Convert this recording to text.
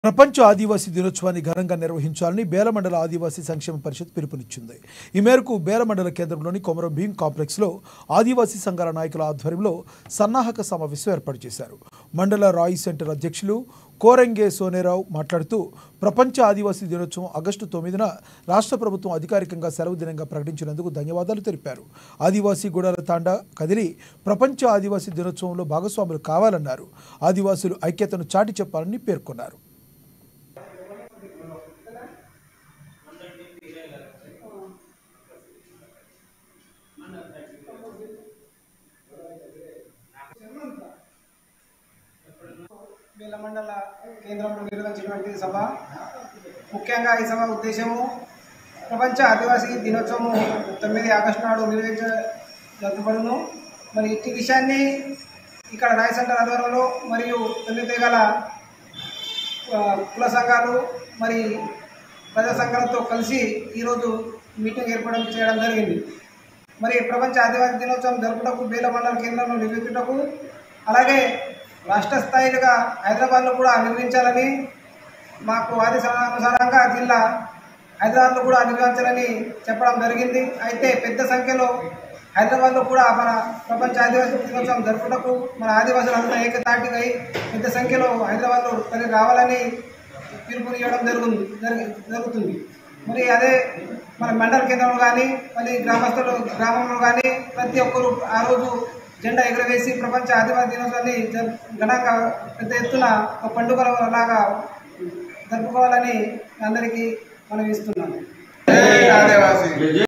ప్రపంచ ఆదివాసీ దినోత్సవాన్ని ఘనంగా నిర్వహించాలని బేలమండల ఆదివాసీ సంక్షేమ పరిషత్ పిలుపునిచ్చింది ఈ మేరకు బేలమండల కేంద్రంలోని కొమరం భీం కాంప్లెక్స్లో ఆదివాసీ సంఘాల నాయకుల ఆధ్వర్యంలో సన్నాహక సమావేశం ఏర్పాటు చేశారు మండల రాయి సెంటర్ అధ్యక్షులు కోరంగే సోనేరావు మాట్లాడుతూ ప్రపంచ ఆదివాసీ దినోత్సవం ఆగస్టు తొమ్మిదిన రాష్ట్ర ప్రభుత్వం అధికారికంగా సెలవు దినంగా ప్రకటించినందుకు ధన్యవాదాలు తెలిపారు ఆదివాసీ గూడాల తాండా కదిలి ప్రపంచ ఆదివాసీ దినోత్సవంలో భాగస్వాములు కావాలన్నారు ఆదివాసులు ఐక్యతను చాటి చెప్పాలని పేర్కొన్నారు వేల మండల కేంద్రంలో నిర్వహించినటువంటి సభ ముఖ్యంగా ఈ సభ ఉద్దేశము ప్రపంచ ఆదివాసీ దినోత్సవం తొమ్మిది ఆగస్టు నాడు నిర్వహించ జరుపబడును మరి ఇట్టి విషయాన్ని ఇక్కడ రాయ్ సెంటర్ ఆధ్వర్యంలో మరియు తొమ్మిది గల ఆ, కుల సంఘాలు మరి ప్రజా సంఘాలతో కలిసి ఈరోజు మీటింగ్ ఏర్పాటు చేయడం జరిగింది మరి ప్రపంచ ఆదివాసీ దినోత్సవం జరుపుటకు బేల మండల కేంద్రంలో నిర్వహించుటకు అలాగే రాష్ట్ర స్థాయిగా హైదరాబాద్లో కూడా నిర్వహించాలని మాకు ఆదేశానుసారంగా జిల్లా హైదరాబాద్లో కూడా నిర్వహించాలని చెప్పడం జరిగింది అయితే పెద్ద సంఖ్యలో హైదరాబాద్లో కూడా మన ప్రపంచ ఆదివాసీ దినోత్సవం జరుపుటకు మన ఆదివాసులంతా ఏకతాటిగా పెద్ద సంఖ్యలో హైదరాబాద్లో తరలి రావాలని పిలుపునివ్వడం జరుగుతుంది జరుగు- జరుగుతుంది మరి అదే మన మండల కేంద్రంలో కానీ మళ్ళీ గ్రామస్తులు గ్రామంలో కానీ ప్రతి ఒక్కరు ఆ రోజు జెండా ఎగురవేసి ప్రపంచ ఆదివాసీ దినోత్సవాన్ని జరు- ఘనంగా పెద్ద ఎత్తున ఒక పండుగ లాగా జరుపుకోవాలని అందరికీ మనం ఇస్తున్నాను